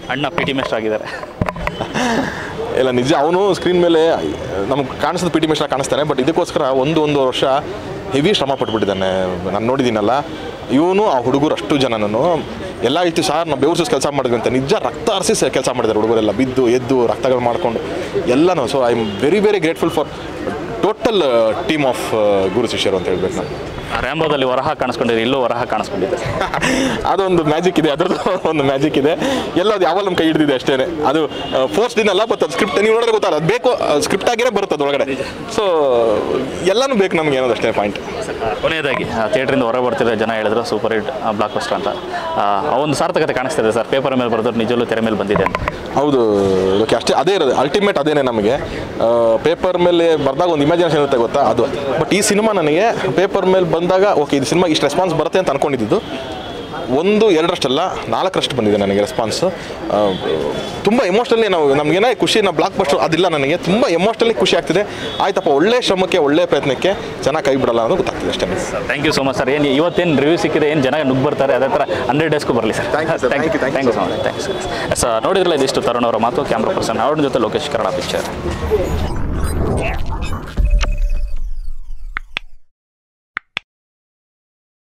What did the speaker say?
ಅಣ್ಣ P T master ಆಗಿದ್ದಾರೆ ಇಲ್ಲ ನಿಜ ಅವನು ಸ್ಕ್ರೀನ್ ಮೇಲೆ ನಮ್ಗೆ ಕಾಣಿಸೋದು ಪಿ ಟಿ ಮಿಶ್ರಾ ಕಾಣಿಸ್ತಾನೆ ಬಟ್ ಇದಕ್ಕೋಸ್ಕರ ಒಂದು ಒಂದು ವರ್ಷ ಹೆವಿ ಶ್ರಮ ಪಟ್ಬಿಟ್ಟಿದ್ದಾನೆ ನಾನು ನೋಡಿದ್ದೀನಲ್ಲ ಇವನು ಆ ಹುಡುಗರು ಅಷ್ಟು ಜನನೂ ಎಲ್ಲ ಇತ್ತು ಸಾರ್ ನಾವು ಬೆವರು ಕೆಲಸ ಮಾಡಿದ್ವಿ ಅಂತ ನಿಜ ರಕ್ತ ಹರಿಸಿ ಕೆಲಸ ಮಾಡಿದ್ದಾರೆ ಹುಡುಗರೆಲ್ಲ ಬಿದ್ದು ಎದ್ದು ರಕ್ತಗಳು ಮಾಡ್ಕೊಂಡು ಎಲ್ಲನೂ so I am very very grateful for total team of Guru Shishyaru ಅಂತ ಹೇಳ್ಬೇಕು ನಾನು ರ್ಯಾಂಬೋದಲ್ಲಿ ವರಹ ಕಾಣಿಸ್ಕೊಂಡಿದೆ ಇಲ್ಲೂ ವರಹ ಕಾಣಿಸ್ಕೊಂಡಿದೆ ಅದೊಂದು ಮ್ಯಾಜಿಕ್ ಇದೆ ಅದರದ್ದು ಒಂದು ಮ್ಯಾಜಿಕ್ ಇದೆ ಎಲ್ಲ ಅದು ಯಾವಾಗ ನಮ್ಮ ಕೈ ಹಿಡಿದಿದೆ ಅಷ್ಟೇ ಅದು ಫೋರ್ಸ್ ದಿನಲ್ಲ ಬಟ್ ಅದು ಸ್ಕ್ರಿಪ್ಟ್ ನೀವು ನೋಡಿದ್ರೆ ಗೊತ್ತಾಗಲ್ಲ ಅದು ಬೇಕು ಸ್ಕ್ರಿಪ್ಟ್ ಆಗಿರೇ ಬರುತ್ತೆ ಅದ್ರೊಳಗಡೆ ಸೊ ಎಲ್ಲನೂ ಬೇಕು ನಮ್ಗೆ ಏನೋದು ಅಷ್ಟೇ ಪಾಯಿಂಟ್ ಕೊನೆಯದಾಗಿ ಥಿಯೇಟ್ರಿಂದ ಹೊರ ಬರ್ತಿರೋ ಜನ ಹೇಳಿದ್ರು ಸೂಪರ್ ಹಿಟ್ ಬ್ಲಾಕ್ ಬಸ್ಟರ್ ಅಂತ ಆ ಆ ಒಂದು ಸಾರ್ಥಕತೆ ಕಾಣಿಸ್ತಿದೆ ಸರ್ ಪೇಪರ್ ಮೇಲೆ ಬರೆದ್ರು ನಿಜಲ್ಲೂ ತೆರೆ ಮೇಲೆ ಬಂದಿದೆ ಅಂತ ಹೌದು ಓಕೆ ಅಷ್ಟೇ ಅದೇ ಇರೋದು ಅಲ್ಟಿಮೇಟ್ ಅದೇನೆ ನಮಗೆ ಪೇಪರ್ ಮೇಲೆ ಬರೆದಾಗ ಒಂದು ಇಮ್ಯಾಜಿನೇಷನ್ ಇರುತ್ತೆ ಗೊತ್ತಾ ಅದು ಬಟ್ ಈ ಸಿನಿಮಾ ನನಗೆ ಪೇಪರ್ ಮೇಲೆ ಬಂದಾಗ ಓಕೆ ಇದು ಸಿನಿಮಾ ಇಷ್ಟು ರೆಸ್ಪಾನ್ಸ್ ಬರುತ್ತೆ ಅಂತ ಅನ್ಕೊಂಡಿದ್ದು ಒಂದು ಎರಡರಷ್ಟಲ್ಲ ನಾಲ್ಕರಷ್ಟು ಬಂದಿದೆ ನನಗೆ ರೆಸ್ಪಾನ್ಸ್ ತುಂಬ ಎಮೋಷ್ನಲಿ ನಾವು ನಮಗೇನೇ ಖುಷಿ ನಾವು ಬ್ಲಾಕ್ ಬಸ್ಟರ್ ಅದಿಲ್ಲ ನನಗೆ ತುಂಬ ಎಮೋಷ್ನಲಿ ಖುಷಿ ಆಗ್ತಿದೆ ಆಯ್ತಪ್ಪ ಒಳ್ಳೆ ಶ್ರಮಕ್ಕೆ ಒಳ್ಳೆ ಪ್ರಯತ್ನಕ್ಕೆ ಜನ ಕೈ ಬಿಡಲ್ಲ ಅನ್ನೋದು ಗೊತ್ತಾಗ್ತಿದೆ ಅಷ್ಟೇ thank you so much sir ಏನು ಇವತ್ತೇನು ರಿವ್ಯೂ ಸಿಕ್ಕಿದೆ ಏನು ಜನ ನುಗ್ಗಿ ಬರ್ತಾರೆ ಅದೇ ಥರ ಹಂಡ್ರೆಡ್ ಡೇಸ್ಗೂ ಬರಲಿ sir Thank you, sir. Thank you, thank you thank you so much thanks sir ನೋಡಿದ್ರಲ್ಲ ಇದಿಷ್ಟು ತರುಣ್ ಅವರ ಮಾತು ಕ್ಯಾಮ್ರಾ ಪರ್ಸನ್ ಅವ್ರ ಜೊತೆ ಲೋಕೇಶ್ ಕನ್ನಡ ಪಿಕ್ಚರ್